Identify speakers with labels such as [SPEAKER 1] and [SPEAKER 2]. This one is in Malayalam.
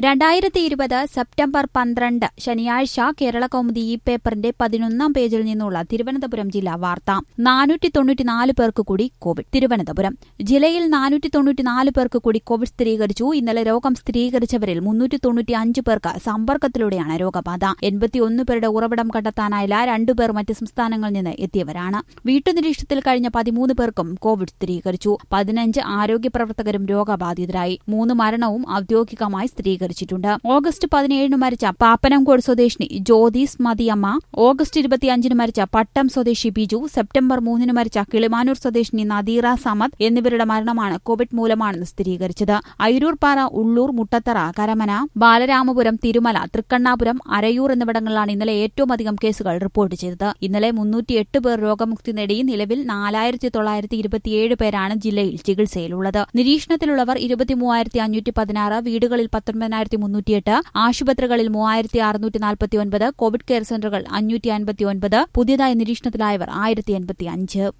[SPEAKER 1] രണ്ടായിരത്തി ഇരുപത് സെപ്റ്റംബർ പന്ത്രണ്ട് ശനിയാഴ്ച കേരള കൗമുദി ഈ പേപ്പറിന്റെ പതിനൊന്നാം പേജിൽ നിന്നുള്ള തിരുവനന്തപുരം ജില്ലാ വാർത്ത നാനൂറ്റി തൊണ്ണൂറ്റിനാല് പേർക്ക് കൂടി കോവിഡ് തിരുവനന്തപുരം ജില്ലയിൽ നാനൂറ്റി തൊണ്ണൂറ്റിനാല് പേർക്ക് കൂടി കോവിഡ് സ്ഥിരീകരിച്ചു ഇന്നലെ രോഗം സ്ഥിരീകരിച്ചവരിൽ മുന്നൂറ്റി തൊണ്ണൂറ്റി അഞ്ച് പേർക്ക് സമ്പർക്കത്തിലൂടെയാണ് രോഗബാധ എൺപത്തിയൊന്ന് പേരുടെ ഉറവിടം കണ്ടെത്താനായില്ല രണ്ടുപേർ മറ്റ് സംസ്ഥാനങ്ങളിൽ നിന്ന് എത്തിയവരാണ് വീട്ടുനിരീക്ഷണത്തിൽ കഴിഞ്ഞ പതിമൂന്ന് പേർക്കും കോവിഡ് സ്ഥിരീകരിച്ചു പതിനഞ്ച് ആരോഗ്യ പ്രവർത്തകരും രോഗബാധിതരായി മൂന്ന് മരണവും ഔദ്യോഗികമായി സ്ഥിരീകരിച്ചിട്ടുണ്ട് ഓഗസ്റ്റ് പതിനേഴിന് മരിച്ച പാപ്പനംകോട് സ്വദേശിനി ജ്യോതിസ് മതിയമ്മ ഓഗസ്റ്റ് ഇരുപത്തിയഞ്ചിന് മരിച്ച പട്ടം സ്വദേശി ബിജു സെപ്റ്റംബർ മൂന്നിന് മരിച്ച കിളിമാനൂർ സ്വദേശിനി നദീറ സമദ് എന്നിവരുടെ മരണമാണ് കോവിഡ് മൂലമാണെന്ന് സ്ഥിരീകരിച്ചത് അയിരൂർപ്പാറ ഉള്ളൂർ മുട്ടത്തറ കരമന ബാലരാമപുരം തിരുമല തൃക്കണ്ണാപുരം അരയൂർ എന്നിവിടങ്ങളിലാണ് ഇന്നലെ ഏറ്റവും അധികം കേസുകൾ റിപ്പോർട്ട് ചെയ്തത് ഇന്നലെ മുന്നൂറ്റിയെട്ട് പേർ രോഗമുക്തി നേടി നിലവിൽ നാലായിരത്തി തൊള്ളായിരത്തി ഇരുപത്തിയേഴ് പേരാണ് ജില്ലയിൽ ചികിത്സയിലുള്ളത് നിരീക്ഷണത്തിലുള്ളവർ ഇരുപത്തിമൂവായിരത്തി അഞ്ഞൂറ്റി പതിനാറ് വീടുകളിൽ പത്തൊൻപതിനായിരത്തി മുന്നൂറ്റിയെട്ട് ആശുപത്രികളിൽ മൂവായിരത്തി അറുന്നൂറ്റി നാൽപ്പത്തിയൊൻപത് കോവിഡ് കെയർ സെന്ററുകൾ അഞ്ഞൂറ്റി അൻപത്തിയൊൻപത് പുതിയതായി നിരീക്ഷണത്തിലായവർ ആയിരത്തി എൺപത്തി അഞ്ച്